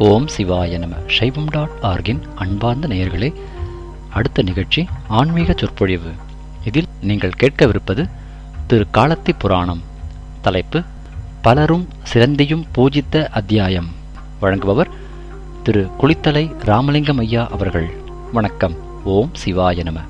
ஓம் சிவாய நம சைவம் டாட் ஆர்கின் அன்பார்ந்த நேயர்களே அடுத்த நிகழ்ச்சி ஆன்மீக சொற்பொழிவு இதில் நீங்கள் கேட்கவிருப்பது திரு காலத்தி புராணம் தலைப்பு பலரும் சிறந்தியும் பூஜித்த அத்தியாயம் வழங்குபவர் திரு குளித்தலை ராமலிங்கம் ஐயா அவர்கள் வணக்கம் ஓம் சிவாய நம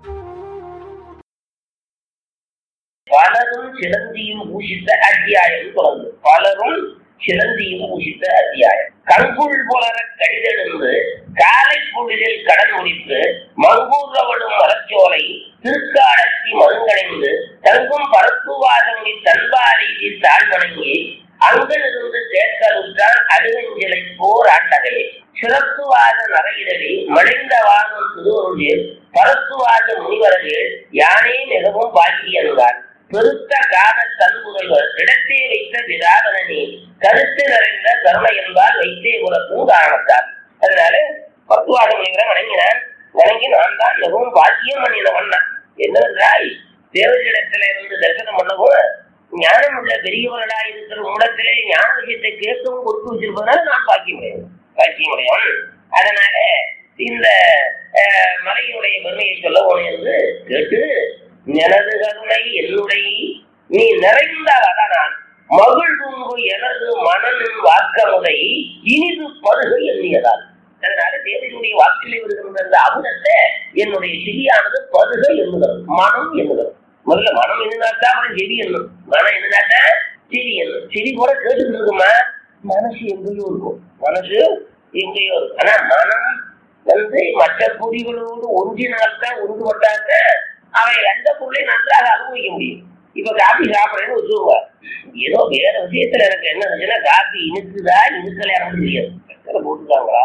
பலரும் சிலந்தியும் பூஷித்த அத்தியாயம் தொடர்ந்து பலரும் சிலந்தியும் பூஷித்த அத்தியாயம் கண்குள் புலர கடிதெழுந்து காலை பொழுதில் கடன் முடித்து மங்கூர்வடும் மரச்சோலை திருக்காலத்தி மருங்கடைந்து தங்கும் பரத்துவாதங்கி தன்பாரி தாழ்வணங்கி அங்கிலிருந்து தேக்கலுற்றான் அடுவஞ்சிலை போர் ஆண்டகையே சிறப்புவாத நரையிடலி மலிந்த வாழும் திருவருளில் பரத்துவாத முனிவர்கள் யானே மிகவும் பாக்கியன்றான் பெருத்த காத தன்புதல்வர் இடத்தே வைத்த விராதனே கருத்து நிறைந்த கருணை என்பால் வைத்தே உலகம் காரணத்தார் அதனால பத்துவாத முனிவரை வணங்கினான் வணங்கி நான் தான் மிகவும் பாக்கியம் பண்ணினவன் என்னவென்றால் தேவரிடத்திலே வந்து தரிசனம் பண்ணவும் ஞானம் உள்ள பெரியவர்களா இருக்கிற மூலத்திலே ஞான விஷயத்தை கேட்கவும் கொடுத்து வச்சிருப்பதனால நான் பாக்கியம் பாக்கியமுடையவன் அதனால இந்த அஹ், மலையினுடைய பெருமையை சொல்லவும் என்று கேட்டு எனது கருணை என்னுடைய நீ நிறைந்தால் அதான் மகிழ்வுங்கு எனது மனனின் வாக்கமுறை இனிது பருகு எண்ணியதால் அதனால தேவனுடைய வாக்கிலே வருகின்ற அந்த அமுதத்தை என்னுடைய சிறியானது பருக எண்ணுகிறது மனம் எண்ணுகிறது முதல்ல மனம் என்னதாட்டா அப்புறம் செடி எண்ணும் மனம் என்னதாட்டா சிரி எண்ணும் சிரி கூட கேட்டுட்டு இருக்குமா மனசு எங்கேயோ இருக்கும் மனசு எங்கேயோ இருக்கும் ஆனா மனம் வந்து மற்ற பொறிகளோடு ஒன்றினால்தான் ஒன்றுபட்டால்தான் அவை எந்த பொருளை நன்றாக அனுபவிக்க முடியும் இப்ப காபி சாப்பிடுறேன்னு வச்சுக்கோங்க ஏதோ வேற விஷயத்துல எனக்கு என்ன இருந்துச்சுன்னா காபி இனிக்குதா இனிக்கல எனக்கு தெரியாது சக்கரை போட்டுருக்காங்களா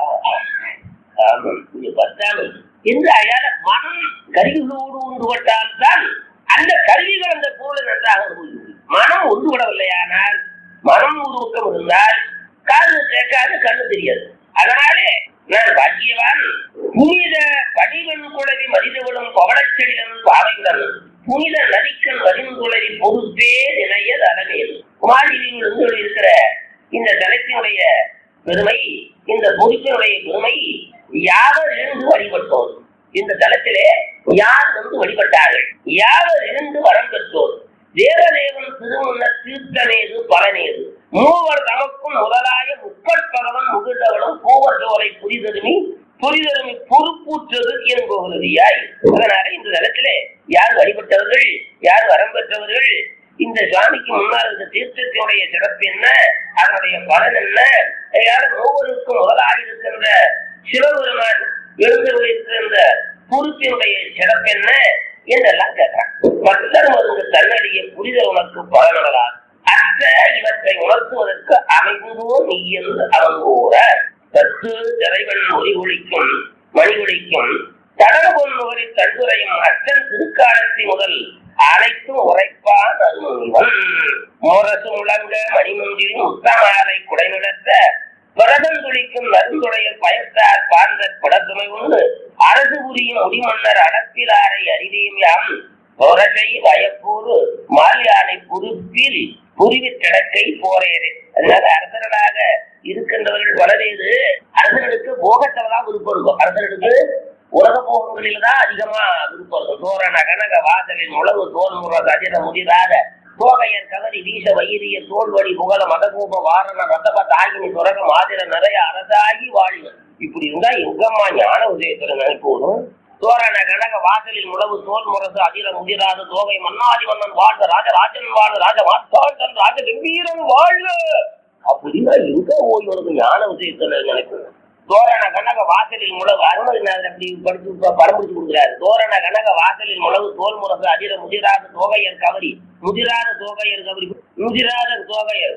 ஆமா கொஞ்சம் பத்தாம என்று அயால மனம் கருவிகளோடு ஒன்றுபட்டால்தான் அந்த கருவிகள் அந்த பொருளை நன்றாக அனுபவிக்க முடியும் மனம் ஒன்றுபடவில்லையானால் மனம் ஒரு பக்கம் இருந்தால் காது கேட்காது கண்ணு தெரியாது அதனாலே நான் பாக்கியவான் புனித பணிவன் குழவி மனிதவளும் பவளச் செடிகளும் பாவையுடன் புனித நதிக்கன் வரிந்துளவி பொறுப்பே நிலைய தலைமையில் குமாரியில் இருந்து இருக்கிற இந்த தலத்தினுடைய பெருமை இந்த பொறுப்பினுடைய பெருமை யாவர் இருந்து வழிபட்டோர் இந்த தலத்திலே யார் வந்து வழிபட்டார்கள் யாவர் இருந்து வரம் பெற்றோர் தேவதேவன் திருமுன்ன தீர்த்தனேது பலனேது மூவர் தமக்கும் முதலாய முப்பட்பகவன் முகிழ்ந்தவளும் பூவர் சோலை புரிதருமி புரிதருமி பொறுப்பூற்றது என்பவருதியாய் அதனால இந்த தலத்திலே யார் வழிபட்டவர்கள் யார் வரம் பெற்றவர்கள் இந்த சுவாமிக்கு முன்னால் இருந்த தீர்த்தத்தினுடைய சிறப்பு என்ன அதனுடைய பலன் என்ன யார் மூவருக்கும் முதலாக இருக்கின்ற சிவபெருமான் எழுந்து இருக்கின்ற பொறுப்பினுடைய சிறப்பு என்ன என்றெல்லாம் கேட்கிறான் பக்தர் மருந்து தன்னடிய புரிதல் உனக்கு பலனடலாம் அத்த இவற்றை உணர்த்துவதற்கு அமைந்தோ நீ என்று அவன் கூற தத்து திரைவன் ஒளி ஒழிக்கும் மணி ஒழிக்கும் தடவு பொன்னுவரி தண்டுரையும் அச்சன் திருக்காலத்தி முதல் அனைத்தும் உரைப்பான் அருமுனிவன் முரசு முழங்க மணிமுந்திரி முத்தமாலை குடைநிலத்த விரதம் துளிக்கும் நருந்துடைய பயத்தார் பார்ந்த படத்துமை உண்டு அரசு புரியும் முடிமன்னர் அடத்திலாரை அறிவியும் யாம் புரசை வயப்பூறு மாலியானை புதுப்பில் புரிவி கிடக்கை போரேறு அதனால அரசர்களாக இருக்கின்றவர்கள் வளரேது அரசர்களுக்கு போகத்தவதான் விருப்பம் இருக்கும் அரசர்களுக்கு உலக போகங்களில் தான் அதிகமா விருப்பம் இருக்கும் தோரண கனக வாசலின் உழவு தோல் முறை அஜித முதிராத தோகையர் கவரி வீச வயிறிய தோல்வடி புகழ மதகூப வாரண ரத்தப தாகினி துறக மாதிர நிறைய அரசாகி வாழிவர் இப்படி இருந்தா எங்கம்மா ஞான உதயத்துல நினைப்போதும் தோரண கனக வாசலில் உழவு தோல் முரசு அதிர முதிராத தோகை மன்னாதி மன்னன் வாழ்க ராஜராஜன் வாழ்க ராஜ மாத்தாண்டன் ராஜ கம்பீரன் வாழ்க அப்படின்னா எங்க ஓய் உனக்கு ஞான விஷயத்துல நினைப்போம் தோரண கனக வாசலில் முழவு அருணகிரிநாதர் அப்படி படிச்சு பரம்பிடிச்சு கொடுக்குறாரு தோரண கனக வாசலில் முழவு தோல் முரசு அதிர முதிராத தோகையர் கவரி முதிராத தோகையர் கவரி முதிராத தோகையர்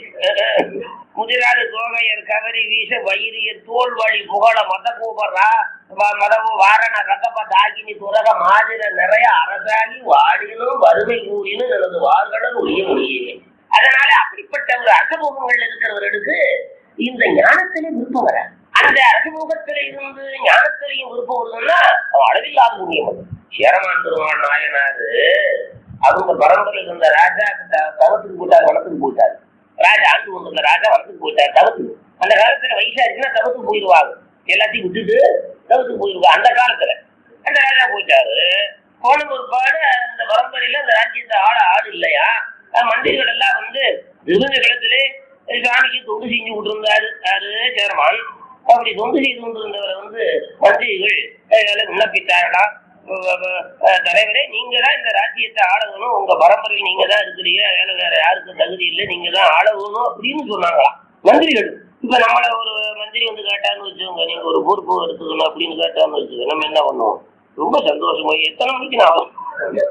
புரி- முதிராத தோகையர் கவரி வீச வயிறியர் தோல் வழி புகழ மத கூபரா மதவு வாரண ரகப தாகினி துரக மாதிர நிறைய அரசாகி வாடினும் வறுமை கூறினும் எனது வார்களும் ஒழிய முடியவே அதனால அப்படிப்பட்ட ஒரு அசமுகங்கள் இருக்கிறவர்களுக்கு இந்த ஞானத்திலே விருப்பம் வர அந்த அரசமுகத்தில இருந்து ஞானத்திலையும் விருப்பம் வருதுன்னா அவன் அளவில்லாத புண்ணியம் அது. சேரமான் பெருமாள் நாயனாரு அவங்க பரம்பரையில் இருந்த ராஜா தவத்துக்கு போயிட்டார் வனத்துக்கு போயிட்டார் ராஜா ஆண்டு கொண்டிருந்த ராஜா வனத்துக்கு போயிட்டார் தவத்துக்கு அந்த காலத்துல வயசாச்சுன்னா தவிர்த்து போயிடுவாங்க எல்லாத்தையும் விட்டுட்டு தவிர்த்து போயிடுவாங்க அந்த காலத்துல அந்த ராஜா போயிட்டாரு போன ஒருபாடு அந்த பரம்பரையில அந்த ராஜ்யத்தை ஆள ஆள் இல்லையா அஹ் மந்திரிகள் எல்லாம் வந்து திருவங்க களத்திலே சாமிக்கு தொண்டு செஞ்சு விட்டுருந்தாரு யாரு சேர்மான் அப்படி தொண்டு செய்து கொண்டிருந்தவரை வந்து மந்திரிகள் அஹ் விண்ணப்பித்தார்களா அஹ் அஹ் அஹ் தலைவரே நீங்க தான் இந்த ராஜ்யத்தை ஆளணும் உங்க பரம்பரையில் நீங்க தான் இருக்கிறீங்க வேலை வேற யாருக்கும் தகுதி இல்லை நீங்க தான் ஆளணும் அப்படின்னு சொன்னாங்களாம் மந்திரிகள் இப்ப நம்மள ஒரு மந்திரி வந்து கேட்டான்னு வச்சுக்கோங்க நீங்க ஒரு பொறுப்பு எடுத்துக்கணும் அப்படின்னு கேட்டான்னு வச்சுக்கோங்க நம்ம என்ன பண்ணுவோம் ரொம்ப சந்தோஷமா எத்தனை மணிக்கு நான் வரும்?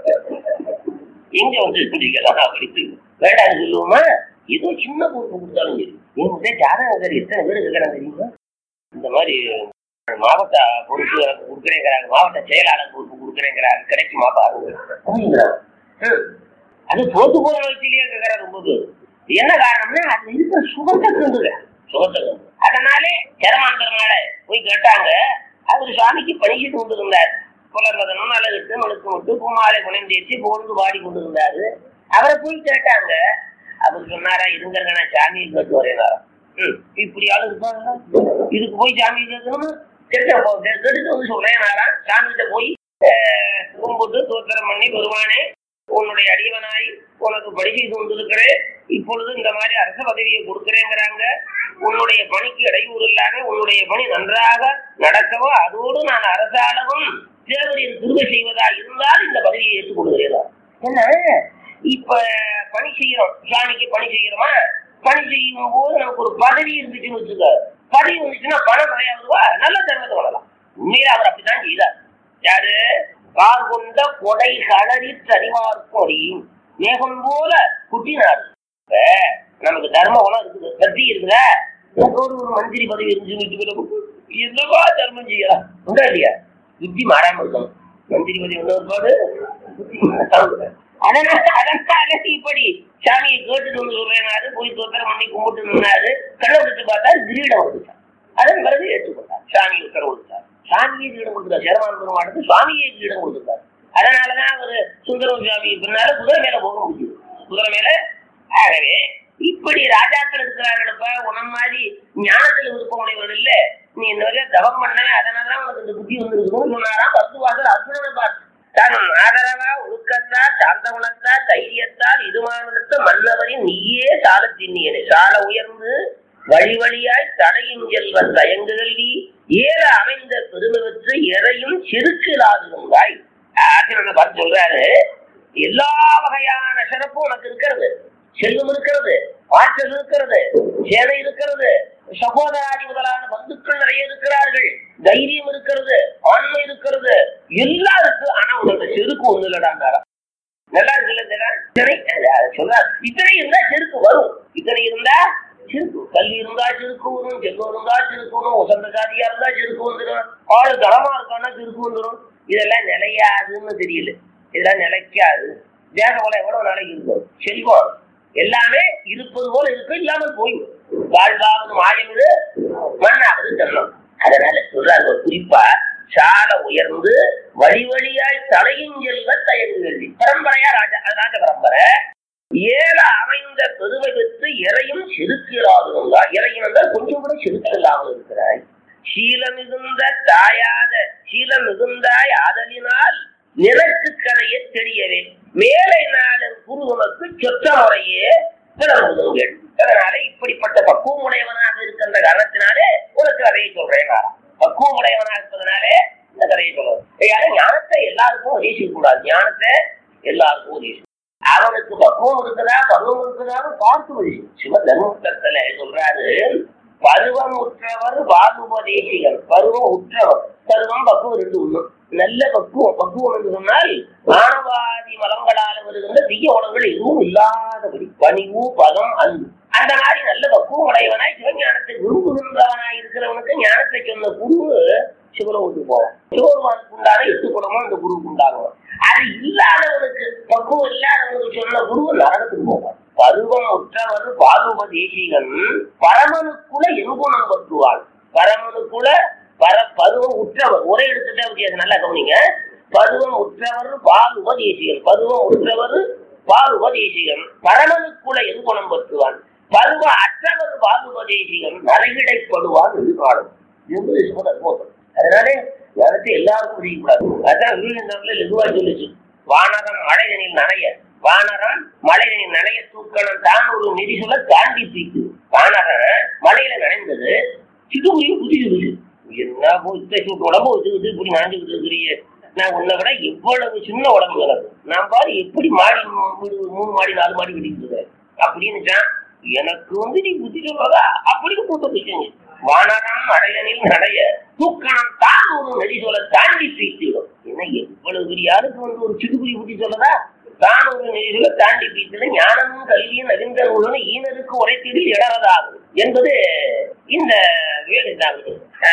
எங்க வந்து இருக்கிறீங்களா அப்படின்னு வேண்டாம் சொல்லுவோமா ஏதோ சின்ன பொறுப்பு கொடுத்தாலும் சரி என்கிட்ட ஜாதகர் எத்தனை பேர் இருக்கிறாங்க தெரியுமா இந்த மாதிரி மாவட்ட பொறுப்பு எனக்கு கொடுக்குறேங்கிறாங்க மாவட்ட செயலாளர் பொறுப்பு கொடுக்குறேங்கிறாங்க கிடைக்குமா பாருங்க அப்படிங்கிறாங்க. ம். அது போத்து போன வயசுலயே கேட்கறாரு ரொம்ப பேர் என்ன காரணம்னா அது இருக்கிற சுகத்தை கண்டுங்க சுகத்தை கண்டு அதனாலே சரமாந்தரனால போய் கேட்டாங்க அவர் சுவாமிக்கு பணிக்கிட்டு கொண்டு இருந்தார் புலர்வதனும் அழகிட்டு மழுக்கு விட்டு பூமாலை குணந்தேச்சு பொழுது பாடி கொண்டு இருந்தாரு அவரை போய் கேட்டாங்க அவர் சொன்னாரா இருங்க நான் சாமியை கேட்டு வரேனாரா ம் இப்படி ஆளு இருப்பாங்க இதுக்கு போய் சாமி கேட்கணுமா கேட்க கேட்டுட்டு வந்து சொல்றேனாரா சாமிகிட்ட போய் அஹ், கும்பிட்டு தோத்திரம் பண்ணி பெருமானே உன்னுடைய அடியவனாய் உனக்கு பணி செய்து கொண்டிருக்கிறேன் இப்பொழுது இந்த மாதிரி அரச பதவியை கொடுக்கிறேங்கிறாங்க உன்னுடைய பணிக்கு இடையூறு இல்லாம உன்னுடைய பணி நன்றாக நடக்கவும் அதோடு நான் அரசாளவும் தேவரின் திருவை செய்வதா இருந்தால் இந்த பதவியை ஏற்றுக்கொள்கிறேன் என்ன இப்ப பணி செய்யறோம் சுவாமிக்கு பணி செய்யறோமா பணி செய்யும் போது நமக்கு ஒரு பதவி இருந்துச்சுன்னு வச்சுக்க பதவி இருந்துச்சுன்னா பணம் நிறைய வருவா நல்ல தர்மத்தை பண்ணலாம் உண்மையில அவர் அப்படித்தான் செய்தார் யாரு கார் கொண்ட கொடை களறி தனிமார்க்கொடி மேகம் போல குட்டினார் இப்ப நமக்கு தர்ம குணம் இருக்குது பக்தி இருக்குதா எனக்கு ஒரு ஒரு மந்திரி பதவி இருந்துச்சுன்னு வச்சுக்கிட்டு என்னவா தர்மம் செய்யலாம் உண்டா இல்லையா புத்தி மாறாம இருக்கணும் மந்திரி பதவி உள்ள ஒருபாடு புத்தி மாறாம இருக்கணும். அதனால அதனால இப்படி சாமியை கேட்டுட்டு வந்து சொல்றேனாரு போய் தோத்திரம் பண்ணி கும்பிட்டு நின்னாரு கண்ணை விட்டு பார்த்தா கிரீடம் வந்துச்சான் அதன் பிறகு ஏற்றுக்கொண்டார் சாமி உத்தரவு கொடுத்தார் சாமியை கிரீடம் கொடுத்தார் சேரமான பெருமாளுக்கு சுவாமியை கிரீடம் கொடுத்தார் அதனாலதான் அவரு சுந்தரம் சுவாமி பின்னால குதிரை மேல போக முடியுது குதிரை மேல ஆகவே இப்படி ராஜாக்கள் இருக்கிறார்களப்ப உனம் மாதிரி ஞானத்துல விருப்பம் உடையவர்கள் இல்ல நீ இந்த வகையா தவம் பண்ண அதனாலதான் உனக்கு இந்த புத்தி வந்திருக்கணும்னு சொன்னாராம் பத்துவாசல் அர்ஜுனனை பார்த்து தன் ஆதரவா ஒழுக்கத்தா சாந்த குணத்தா தைரியத்தால் இதுமானத்த மன்னவரின் நீயே சால திண்ணியனே சால உயர்ந்து வழி வழியாய் தடையும் செல்வன் தயங்கு கல்வி ஏற அமைந்த பெருமை பெற்று எறையும் செருக்கிலாதுங்காய் ஆசிரியர் பார்த்து சொல்றாரு எல்லா வகையான சிறப்பும் உனக்கு இருக்கிறது செல்வம் இருக்கிறது ஆற்றல் இருக்கிறது சேனை இருக்கிறது சகோதராதி முதலான பந்துக்கள் நிறைய இருக்கிறார்கள் தைரியம் இருக்கிறது ஆண்மை இருக்கிறது எல்லாம் இருக்கு ஆனா உனக்கு செருக்கு ஒண்ணு இல்லடாங்காரா நல்லா இருக்குல்ல இதெல்லாம்? இத்தனை அஹ் சொல்றாரு இத்தனை இருந்தா செருக்கு வரும் இத்தனை இருந்தா செருக்கு கல்வி இருந்தா செருக்கு வரும் செல்வம் இருந்தா செருக்கு வரும் உசந்த சாதியா இருந்தா செருக்கு வந்துடும் ஆளு தரமா இருக்கான்னா செருக்கு வந்துடும் இதெல்லாம் நிலையாதுன்னு தெரியல இதெல்லாம் நிலைக்காது தேக பலம் எவ்வளவு நாளைக்கு இருக்கும் செல்வம் எல்லாமே இருப்பது போல இருக்கும் இல்லாமல் போயிடும் வாழ்வாவது மாயமிடு மண்ணாவது செல்லும் அதனால சொல்றாங்க ஒரு குறிப்பா சால உயர்ந்து வழி வழியாய் தலையும் செல்வ தயங்கு கல்வி பரம்பரையா ராஜா அது ராஜ பரம்பரை ஏல அமைந்த பெருமை பெற்று இறையும் செருக்கிறாதுங்களா இறையும் என்றால் கொஞ்சம் கூட செருக்கில்லாமல் இருக்கிறாய் சீல மிகுந்த தாயாத சீல மிகுந்தாய் ஆதலினால் நிலத்து கரையை தெரியவே மேலை நாளின் குருகுமக்கு சொற்ற முறையே பிறகுங்கள் அதனால இப்படிப்பட்ட பக்குவம் உடையவனாக இருக்கின்ற காரணத்தினாலே உனக்கு கதையை சொல்றேன் நாரா. பக்குவம் உடையவனாக இருப்பதனாலே இந்த கதையை சொல்றேன் ஏன்னா ஞானத்தை எல்லாருக்கும் உதேசிக்க கூடாது ஞானத்தை எல்லாருக்கும் உதேசி அவனுக்கு பக்குவம் இருக்குதா பருவம் இருக்குதான்னு பார்த்து உதேசி சிவ தர்மபுத்தத்துல சொல்றாரு பருவம் உற்றவர் வாகுபதேசிகள் பருவம் உற்றவர் பருவம் பக்குவம் ரெண்டு ஒண்ணு நல்ல பக்குவம் பக்குவம் என்று சொன்னால் மானவாதி மலங்களால வருகின்ற தீய உணவுகள் எதுவும் இல்லாதபடி பணிவு பதம் அன்பு அந்த மாதிரி நல்ல பக்குவம் உடையவனாய் சிவஞானத்தை விரும்புகின்றவனாய் இருக்கிறவனுக்கு ஞானத்தை சொன்ன குரு சிவலோகத்துக்கு போவான் சிவபெருமானுக்கு உண்டான எட்டு குணமும் அந்த குருவுக்கு உண்டாகும் அது இல்லாதவனுக்கு பக்குவம் இல்லாதவனுக்கு சொன்ன குரு நரகத்துக்கு போவான் பருவம் உற்றவர் பாதுப தேசிகன் பரமனுக்குள்ள எங்குணம் பற்றுவான் பரமனுக்குள்ள பர பருவம் உற்றவர் ஒரே எடுத்துட்டா வித்தியாசம் நல்லா கவனிங்க பருவம் உற்றவர் பால் உபதேசிகன் பருவம் உற்றவர் பால் உபதேசிகன் பரமனுக்குள்ள எங்குணம் பற்றுவான் பருவ அற்றவர் பாகுபதேசியம் நரகிடைப்படுவார் எதிர்காலம் என்பது சிவன் அனுபவம் அதனாலே ஞானத்தை எல்லாருக்கும் செய்யக்கூடாது அதான் விவேகானந்தர்ல லெகுவா சொல்லுச்சு வானரம் மழைதனில் நனைய வானரம் மழைதனில் நனைய தூக்கணும் தான் ஒரு நெறி சொல்ல தாண்டி தூக்கு வானரம் மழையில நனைந்தது சிடுகுழியும் குதிக்குது என்ன போய் இத்தனை உடம்பு வச்சுக்கிட்டு இப்படி நனைஞ்சுக்கிட்டு இருக்கிறீங்க நான் உன்னை விட எவ்வளவு சின்ன உடம்பு எனக்கு நான் பாரு எப்படி மாடி வீடு மூணு மாடி நாலு மாடி கட்டிட்டு இருக்கேன் அப்படின்னு எனக்கு வந்து நீ புத்தி சொல்றதா அப்படின்னு கூட்ட வச்சுங்க வானரம் மழையனில் நடைய தூக்கணம் தான் ஒரு நெறி சொல்ல தாண்டி பீத்திடும் என்ன எவ்வளவு பெரிய ஆளுக்கு வந்து ஒரு சிடுகுடி புத்தி சொல்லதா தான் ஒரு நெறி சொல்ல தாண்டி பீத்தது ஞானமும் கல்வியும் அறிந்த நூலும் ஈனருக்கு உரைத்தீடில் இடறதாகும் என்பது இந்த வேடுதாகுது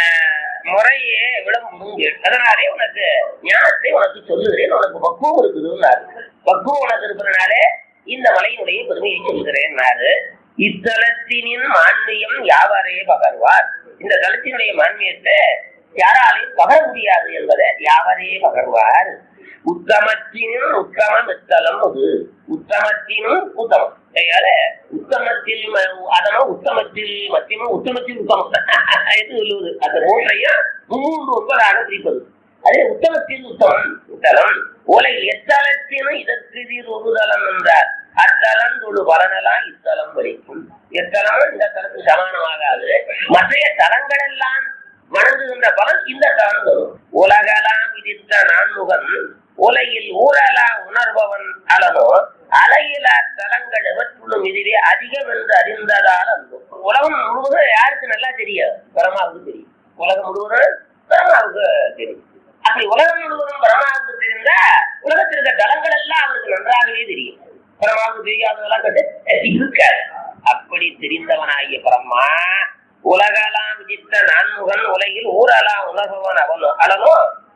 முறையே விளம்பும் அதனாலே உனக்கு ஞானத்தை உனக்கு சொல்லுகிறேன் உனக்கு பக்குவம் இருக்குதுன்னாரு பக்குவம் உனக்கு இருக்கிறனாலே இந்த மலையினுடைய பெருமையை சொல்கிறேன்னாரு இத்தலத்தினின் மான்மியம் யாவரே பகர்வார் இந்த தலத்தினுடைய மான்மியத்தை யாராலையும் பகர முடியாது என்பதை யாவரே பகர்வார் உத்தமத்தினும் உத்தமம் இத்தலம் அது உத்தமத்தினும் உத்தமம் கையால உத்தமத்தில் ம- அதனும் உத்தமத்தில் மத்தியமும் உத்தமத்தில் உத்தமம் என்று சொல்லுவது அந்த மூன்றையும் மூன்று ஒன்பதாக பிரிப்பது அதே உத்தமத்தில் உத்தமம் உத்தலம் உலகில் எத்தலத்தினும் இதற்கு எதிர் ஒரு தலம் என்றார் அத்தலம் தொழு பலனெல்லாம் இத்தலம் வலிக்கும் எத்தலம் இந்த தலத்துக்கு சமானமாகாது மற்றைய தலங்கள் எல்லாம் வணங்குகின்ற பலன் இந்த தலம் தரும் உலகலாம் விதித்த நான்முகன் உலகில் ஊழலா உணர்பவன் அலனோ அலையிலா தலங்கள் எவற்றுள்ளும் இதுவே அதிகம் என்று அறிந்ததால் அன்பு உலகம் முழுவதும் யாருக்கு நல்லா தெரியும் பரமாவுக்கு தெரியும் உலகம் முழுவதும் பரமாவுக்கு தெரியும் அப்படி உலகம் முழுவதும் பரமாவுக்கு தெரிந்தா உலகத்தில் இருக்க தலங்கள் எல்லாம் அவருக்கு நன்றாகவே தெரியும் பரமாவுக்கு தெரியாததெல்லாம் கட்டு இருக்காது அப்படி தெரிந்தவனாகிய பரமா உலகலாம் விதித்த நான்முகன் உலகில் ஊரலாம் உணர்பவன் அவனோ அலனோ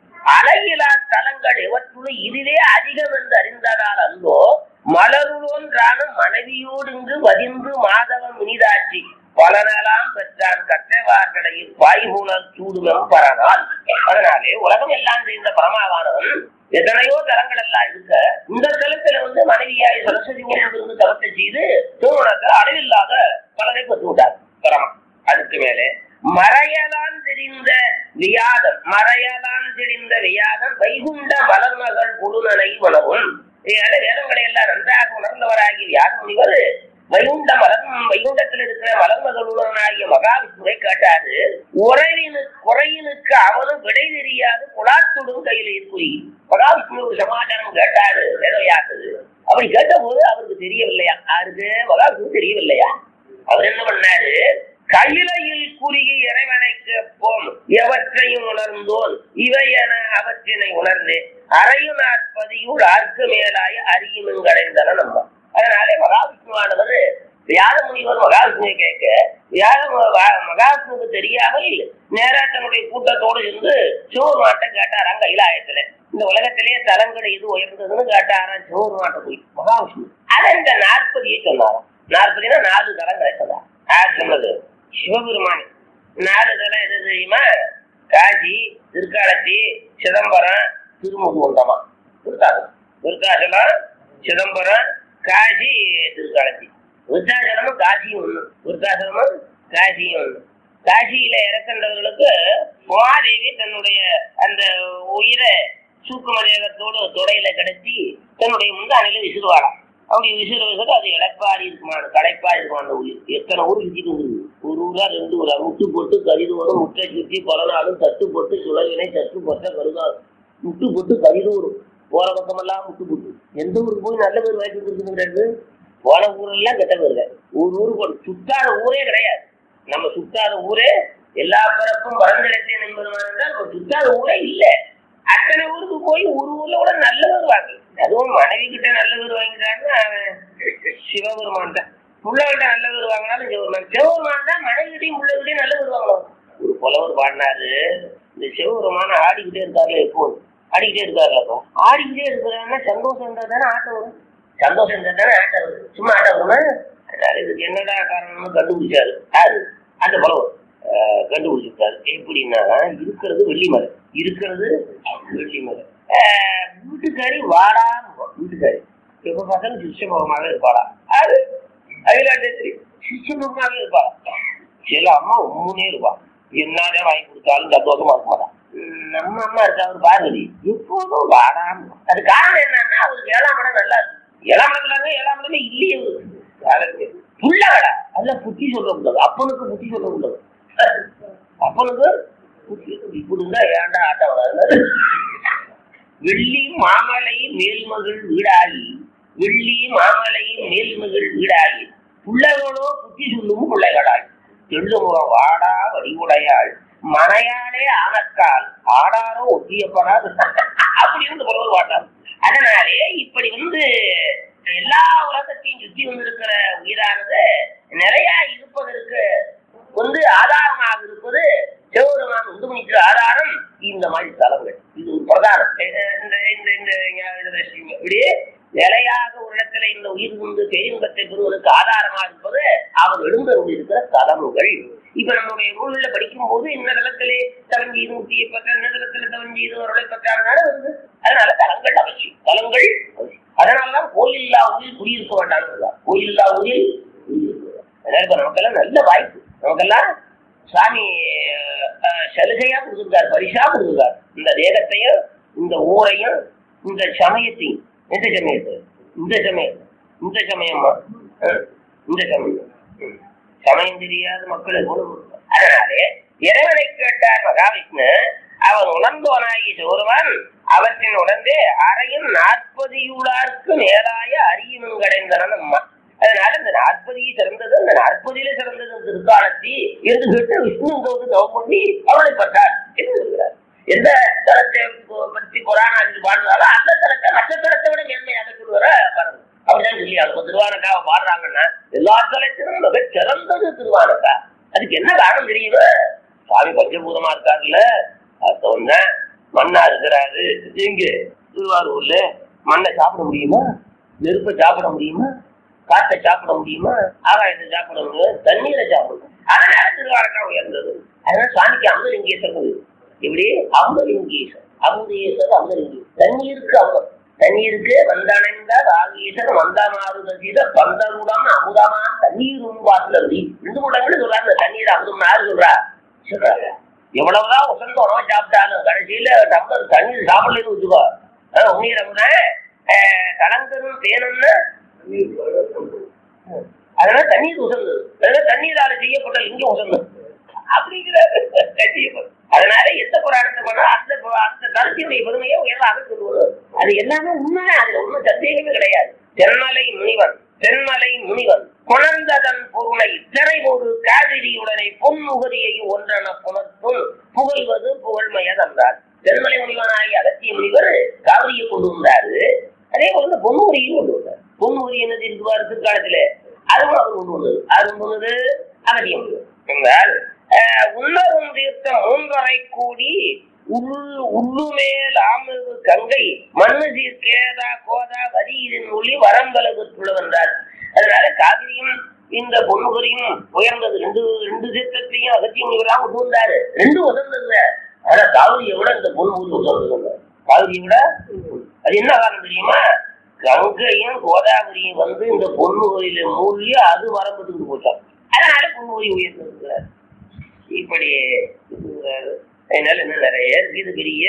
அழகிலா தலங்கள் எவற்றுள் இதுவே அதிகம் என்று அறிந்ததால் அன்றோ மலருளோன்றானும் மனைவியோடு இங்கு வதிந்து மாதவன் முனிதாட்சி பலனெல்லாம் பெற்றான் கற்றவார்கடையில் பாய்பூனல் சூடுமெம் பரனால் அதனாலே உலகம் எல்லாம் செய்த பரமாவானவன் எத்தனையோ தலங்கள் எல்லாம் இருக்க இந்த தலத்துல வந்து மனைவியாய் சரஸ்வதி இருந்து தவத்தை செய்து திருமணத்தை அளவில்லாத பலனை பெற்று விட்டார் பரமா அதுக்கு மேலே மறையலான் தெரிந்த வியாதம் மறையலான் தெரிந்த வியாதம் வைகுண்ட மலர்மகள் குழுநனை உணவும் இதனால வேதங்களை எல்லாம் நன்றாக உணர்ந்தவராகி வியாத முனிவர் வைகுண்ட மலர் வைகுண்டத்தில் இருக்கிற மலர்மகளுடனாகிய மகாவிஷ்ணுவை கேட்டாரு உறவினு குறையினுக்கு அவனும் விடை தெரியாது குலாத்துடும் கையில குறி மகாவிஷ்ணு ஒரு சமாச்சாரம் கேட்டாரு வேதவையாக்குது அப்படி கேட்ட போது அவருக்கு தெரியவில்லையா யாருக்கு மகாவிஷ்ணு தெரியவில்லையா அவர் என்ன பண்ணாரு கையிலையில் குறுகி இறைவனைக்கு போம் எவற்றையும் உணர்ந்தோன் இவை என அவற்றினை உணர்ந்து அறையும் நாற்பதியுள் ஆர்க்கு மேலாய அறியும் கடைந்தன நம்ம அதனாலே மகாவிஷ்ணுவானவர் வியாத முனிவர் மகாவிஷ்ணுவை கேட்க வியாத மகாவிஷ்ணுவுக்கு தெரியாமல் நேரா தன்னுடைய கூட்டத்தோடு இருந்து சிவபெருமாட்டை கேட்டாராம் கைலாயத்துல இந்த உலகத்திலேயே தலங்கள் எது உயர்ந்ததுன்னு கேட்டாராம் சிவபெருமாட்ட போய் மகாவிஷ்ணு அதை இந்த நாற்பதியை சொன்னாராம் நாற்பதினா நாலு தலங்களை சொன்னார் யார் சொன்னது சிவபெருமான் நாலு தலம் எது தெரியுமா காசி திருக்காலத்தி சிதம்பரம் திருமுகுண்டமா விருத்தாசலம் விருத்தாசலம் சிதம்பரம் காசி திருக்காலத்தி விருத்தாசலமும் காசியும் ஒண்ணு விருத்தாசலமும் காசியும் ஒண்ணு காசியில இறக்கின்றவர்களுக்கு உமாதேவி தன்னுடைய அந்த உயிரை சூக்கும தேகத்தோடு தொடையில கிடத்தி தன்னுடைய முந்தானையில விசிறுவாளாம் அப்படி விசிறு விசிறு அது இழப்பாரி இருக்குமான களைப்பாரி இருக்கும் அந்த உயிர் எத்தனை ஊர் சுத்திட்டு வந்துருக்கு ஒரு ஊரா ரெண்டு ஊரா முட்டு போட்டு கரிதூரம் முட்டை சுத்தி பலனாலும் தட்டு போட்டு சுழவினை தட்டு போட்ட கருதாது முட்டு போட்டு கரிதூரம் போற பக்கமெல்லாம் முட்டு போட்டு எந்த ஊருக்கு போய் நல்ல பேர் வாய்ப்பு இருக்குங்கிறது போன ஊரெல்லாம் கெட்ட பேருங்க ஒரு ஊருக்கு ஒரு சுத்தாத ஊரே கிடையாது நம்ம சுத்தாத ஊரே எல்லா பிறப்பும் பரந்திரத்தேன் என்பதுமான என்றால் ஒரு சுத்தாத ஊரே இல்லை அத்தனை ஊருக்கு போய் ஒரு ஊர்ல கூட நல்ல பேர் வாங்கி அதுவும் மனைவி கிட்ட நல்ல பேர் வாங்கிட்டாருன்னா அவன் சிவபெருமான் தான் புள்ளகிட்ட நல்ல பேர் வாங்கினாலும் சிவபெருமான் சிவபெருமான் தான் மனைவிட்டையும் பிள்ளைகிட்டையும் நல்ல பேர் வாங்கணும் ஒரு புலவர் பாடினாரு இந்த சிவபெருமான ஆடிக்கிட்டே இருக்காருல எப்போ ஆடிக்கிட்டே இருக்காருலப்பா ஆடிக்கிட்டே இருக்கிறாங்கன்னா சந்தோஷம் இருந்தா தானே ஆட்டம் வரும் சந்தோஷம் இருந்தா தானே ஆட்டம் வரும் சும்மா ஆட்டம் வருமா அதனால இதுக்கு என்னடா காரணம்னு கண்டுபிடிச்சாரு யாரு அந்த புலவர் ஆஹ் கண்டுபிடிச்சிருக்காரு எப்படின்னா இருக்கிறது வெள்ளி மரம் இருக்கிறது வெள்ளி மரம் ஆஹ் வீட்டுக்காரி வாடா வீட்டுக்காரி எப்ப பார்த்தாலும் சிஷ்யபகமாக இருப்பாளா அது அகிலாண்டேஸ்வரி சிச்சனமாவே இருப்பா சில அம்மா உம்முனே இருப்பா என்னதான் வாங்கி கொடுத்தாலும் சந்தோஷமா இருக்க மாட்டான் உம் நம்ம அம்மா இருக்கா அவர் பார்வதி எப்போதும் வாடாம அது காரணம் என்னன்னா அவருக்கு ஏழாம் இடம் நல்லா இருக்கு ஏழாம் இடத்துல இருந்து ஏழாம் இடமே இல்லையே அவருக்கு. புள்ள கடை அதுல புத்தி சொல்ல கூடாது அப்பனுக்கு புத்தி சொல்ல கூடாது அப்பனுக்கு புத்தி இப்படி இருந்தா ஏன்டா ஆட்டம் வராது வெள்ளி மாமலை மேல்மகள் வீடாகி வெள்ளி மாமலை மேல்மகள் வீடாகி பிள்ளைகளோ புத்தி சொல்லும் பிள்ளைகளாய் தெள்ளுமுகம் வாடா வடிவுடையாள் மனையாளே ஆனக்கால் ஆடாரோ ஒத்தியப்படாது அப்படின்னு புலவர் வாட்டார் அதனாலே இப்படி வந்து எல்லா உலகத்தையும் சுத்தி வந்திருக்கிற உயிரானது நிறைய இருப்பதற்கு வந்து ஆதாரமாக இருப்பது சிவபெருமான் உண்டு பண்ணிக்கிற ஆதாரம் இந்த மாதிரி தலங்கள் இது ஒரு பிரதானம் அஹ் இந்த இந்த இந்த இந்த விஷயம். இப்படி நிலையாக ஒரு இடத்துல இந்த உயிர் வந்து பேரின்பத்தை பெறுவதற்கு ஆதாரமா இருப்பது அவர் எழுந்தருள் இருக்கிற தலங்கள் இப்ப நம்முடைய நூல்ல படிக்கும் போது இந்த தளத்திலே தவஞ்சீது முத்தியை பெற்ற இந்த தளத்துல தவஞ்சீது அவர்களை பெற்றாங்கனால வருது அதனால தலங்கள் அவசியம் தலங்கள் அவசியம். அதனாலதான் கோயில்லா ஊரில் குடியிருக்க வேண்டாம் கோயில்லா ஊரில் குடியிருக்க வேண்டாம். அதனால இப்ப நமக்கெல்லாம் நல்ல வாய்ப்பு நமக்கெல்லாம் சாமி அஹ், சலுகையா கொடுத்துருக்காரு பரிசா கொடுத்துருக்காரு இந்த தேகத்தையும் இந்த ஊரையும் இந்த சமயத்தையும் எந்த சமயத்தை இந்த சமயம் இந்த சமயமா அஹ், இந்த சமயம் ம். சமயம் தெரியாத மக்கள் எவ்வளவு இருக்காங்க. அதனாலே இறைவனை கேட்டார் மகாவிஷ்ணு அவன் உணர்ந்தவனாகி ஒருவன் அவற்றின் உடந்தே அறையும் நாற்பதியுளார்க்கு நேராய அறியும் கடைந்தனன் அம்மா அதனால இந்த நாற்பதியை சிறந்தது அந்த நாற்பதியில சிறந்தது திருக்காலத்தி என்று கேட்டு விஷ்ணு வந்து தவம் பண்ணி அவளை பட்டார் என்று சொல்கிறார் எந்த தலத்தை பு- பற்றி புராணாவில் பாடுறாலும் அந்த தலத்தை மற்ற தலத்தை விட மேன்மையாக சொல்லுவார பாருங்க அப்படிதான் சொல்லி அவங்க திருவானக்காவை பாடுறாங்கன்னா எல்லா தலத்திலும் மிக சிறந்தது திருவானக்கா அதுக்கு என்ன காரணம் தெரியுமா சுவாமி பஞ்சபூதமா இருக்காருல்ல அர்த்தம் தான் மண்ணா இருக்கிறாரு இங்க திருவாரூர்ல மண்ணை சாப்பிட முடியுமா நெருப்பை சாப்பிட முடியுமா காற்றை சாப்பிட முடியுமா ஆகாயத்தை சாப்பிட முடியும் தண்ணீரை சாப்பிடணும் அதனால திருவாரக்கா உயர்ந்தது அதனால சாமிக்கு அமுதலிங்கேசர் இப்படி அமுதலிங்கேசர் அமுதேசர் அமுதலிங்கேசர் தண்ணீருக்கு அமுதம் தண்ணீருக்கு வந்தணைந்தார் ஆகீசர் வந்தமாறுதீத பந்தமுடம் அமுதமா தண்ணீர் உண்பாட்டுல ரெண்டு முடங்கள் சொல்றாரு இந்த தண்ணீர் அமுதம் யாரு சொல்றா சொல்றாரு எவ்வளவுதான் உசந்த உணவை சாப்பிட்டாலும் கடைசியில டம்ளர் தண்ணீர் சாப்பிடலன்னு வச்சுக்கோ அஹ் உண்ணீர் அமுத கலந்தரும் தேனும்னு அதனால தண்ணீர் உசந்தது அதனால தண்ணீரால செய்யப்பட்ட லிங்கம் உசந்தது அப்படிங்கிற செய்யப்படும் அதனால எந்த புராணத்தை பண்ணா அந்த பு- அந்த தரத்தினுடைய பெருமையை உயர்வாக சொல்லுவது அது எல்லாமே உண்மை அதுல ஒண்ணும் சந்தேகமே கிடையாது தென்மலை முனிவன் தென்மலை முனிவன் புணர்ந்ததன் பொருளை திரை ஒரு காவிரியுடனே பொன்முகரியை ஒன்றென புணர்த்தும் புகழ்வது புகழ்மையதென்றார் தென்மலை முனிவனாகி அகத்திய முனிவர் காவிரியை கொண்டு வந்தாரு அதே போல இந்த பொன்முகரியும் கொண்டு வந்தார் பொன்முகரி என்னது இருக்குவார் பிற்காலத்துல அதுவும் அவர் கொண்டு வந்தது அது கொண்டு வந்தது அகத்திய முனிவர் என்றால் அஹ், உன்னரும் தீர்த்த மூன்றரை கூடி உள் உள்ளுமேல் ஆமிரு கங்கை மண்ணு சீர் கேதா கோதா வரியின் மொழி வரம்பலகு வந்தார் அதனால காவிரியும் இந்த பொன்முகரியும் உயர்ந்தது ரெண்டு ரெண்டு தீர்த்தத்தையும் அகத்திய முனிவராக கொண்டு வந்தாரு ரெண்டும் உதர்ந்தது ஆனா காவிரியை விட இந்த பொன்முகரி உதர்ந்தது காவிரியை விட அது என்ன காரணம் தெரியுமா கங்கையும் கோதாவரியும் வந்து இந்த பொன்முகரியில மூழ்கி அது வரம்பத்துக்கு போச்சான் அதனால பொன்முகரி உயர்ந்திருக்கிறார் இப்படி இருக்கிறாரு. அதனால இன்னும் நிறைய இருக்கு இது பெரிய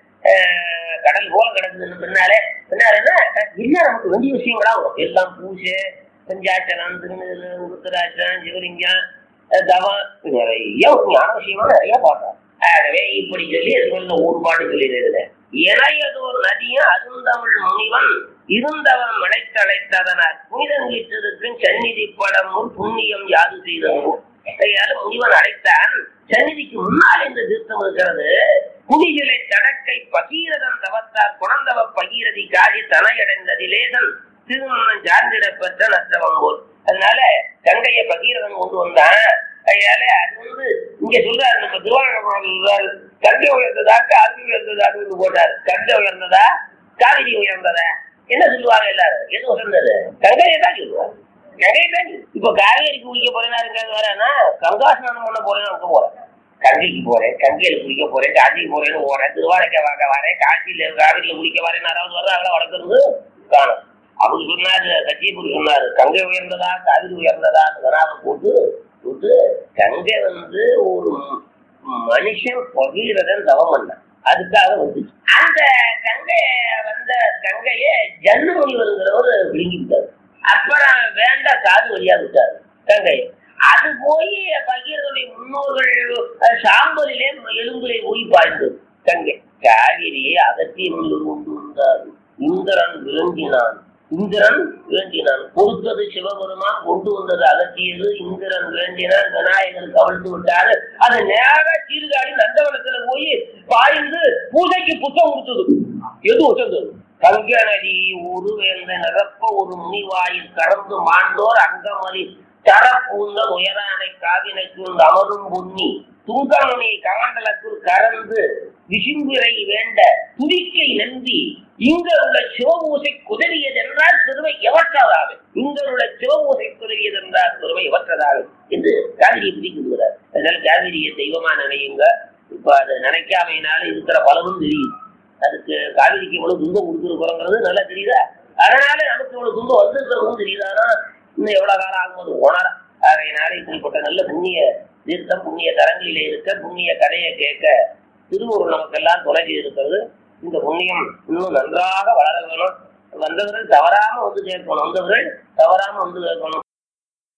அஹ், கடல் போல கிடக்குதுன்னு பின்னாலே பின்னால என்ன எல்லாம் நமக்கு வேண்டிய விஷயங்களா வரும் எல்லாம் பூஜை பஞ்சாச்சரம் திருநெல் உருத்தராட்சம் சிவலிங்கம் அஹ், தவம் இது நிறைய ஒரு ஞான விஷயமா நிறைய பார்க்கலாம் ஆகவே இப்படி சொல்லி அது கொஞ்சம் ஊர்பாடு சொல்லிடுறது இணையதோர் நதியும் அருந்தமிழ் முனிவன் இருந்தவன் மடைத்தழைத்ததனார் புனிதன் வீட்டிற்கும் சந்நிதி படமும் புண்ணியம் யாது செய்தனோ கையால முனிவன் அழைத்தான் சந்நிதிக்கு முன்னால் இந்த தீர்த்தம் இருக்கிறது குடிகளை தடக்கை பகீரதன் தவத்தார் குணந்தவ பகீரதி காதி தனையடைந்ததிலேதன் திருமணம் சார்ந்திட பெற்ற நத்தவன் போல் அதனால கங்கையை பகீரதன் கொண்டு வந்தான் கையால அது வந்து இங்க சொல்றாரு நம்ம திருவாரூர் கங்கை உயர்ந்ததா காவிரி உயர்ந்ததான்னு போட்டார் கங்கை உயர்ந்ததா காவிரி உயர்ந்ததா என்ன சொல்லுவாங்க எல்லாரும் எது உயர்ந்தது கங்கையை தான் சொல்லுவாங்க கங்கையை தான் சொல்லு. இப்ப காவேரிக்கு குளிக்க போறேன்னா இருக்காது வரேன்னா கங்கா ஸ்நானம் பண்ண போறேன்னு அங்க போறேன் கங்கைக்கு போறேன் கங்கையில குளிக்க போறேன் காசிக்கு போறேன்னு போறேன் திருவாரக்கை வாங்க வரேன் காசியில காவிரியில குளிக்க வரேன் யாராவது வர்றாங்களா வளர்க்கறது காணும் அவர் சொன்னாரு கட்சியப்பூர் சொன்னாரு கங்கை உயர்ந்ததா காவிரி உயர்ந்ததா கனாவை போட்டு போட்டு கங்கை வந்து ஒரு மனுஷன் பகீரதன் தவம் பண்ணான் அதுக்காக வந்து அந்த கங்கை வந்த கங்கைய ஜன்மொழி வருங்கிறவர் விழுங்கிவிட்டார் அப்புறம் வேண்ட காது வழியா விட்டார் கங்கை அது போய் பகீரனுடைய முன்னோர்கள் அஹ், சாம்பலிலே எலும்பிலே போய் பாய்ந்தது கங்கை காவிரியை அகத்திய முனிவர் கொண்டு வந்தார் இந்திரன் வேண்டினான் இந்திரன் வேண்டினான் கொடுத்தது சிவபெருமான் கொண்டு வந்தது அகத்தியது இந்திரன் வேண்டினான் விநாயகர் கவிழ்த்து விட்டாரு அது நேர சீர்காழி நந்தவனத்துல போய் பாய்ந்து பூஜைக்கு புத்தகம் கொடுத்தது எது ஒசந்தது கங்க நதி ஒரு வேந்த நிரப்ப ஒரு முனிவாயில் கடந்து மாண்டோர் அங்கமறி தரப்பூந்த உயரானை காவினைக்குள் அமரும் புன்னி துங்கமணி கமண்டலத்துள் கறந்து விசும்பிரை வேண்ட துதிக்கை நம்பி இங்க உள்ள சிவபூசை குதறியதென்றால் சிறுவை எவற்றதாக இங்க உள்ள சிவபூசை குதறியதென்றால் சிறுவை எவற்றதாக என்று காவிரியை பிடிக்கிறார் அதனால காவிரியை தெய்வமா நினையுங்க இப்ப அதை நினைக்காமையினால இருக்கிற பலமும் தெரியுது அதுக்கு காவிரிக்கு இவ்வளவு துன்பம் கொடுத்துருக்குறோங்கிறது நல்லா தெரியுதா அதனால நமக்கு இவ்வளவு துன்பம் வந்திருக்கிறதும் தெரியுது ஆனா இன்னும் எவ்வளவு காலம் ஆகும்போது உணர அதனால இப்படிப்பட்ட நல்ல புண்ணிய தீர்த்தம் புண்ணிய தரங்களிலே இருக்க புண்ணிய கதையை கேட்க திருவூர் நமக்கெல்லாம் தொலைஞ்சி இருக்கிறது இந்த புண்ணியம் இன்னும் நன்றாக வளர வேணும் வந்தவர்கள் தவறாம வந்து கேட்கணும் வந்தவர்கள் தவறாம வந்து கேட்கணும்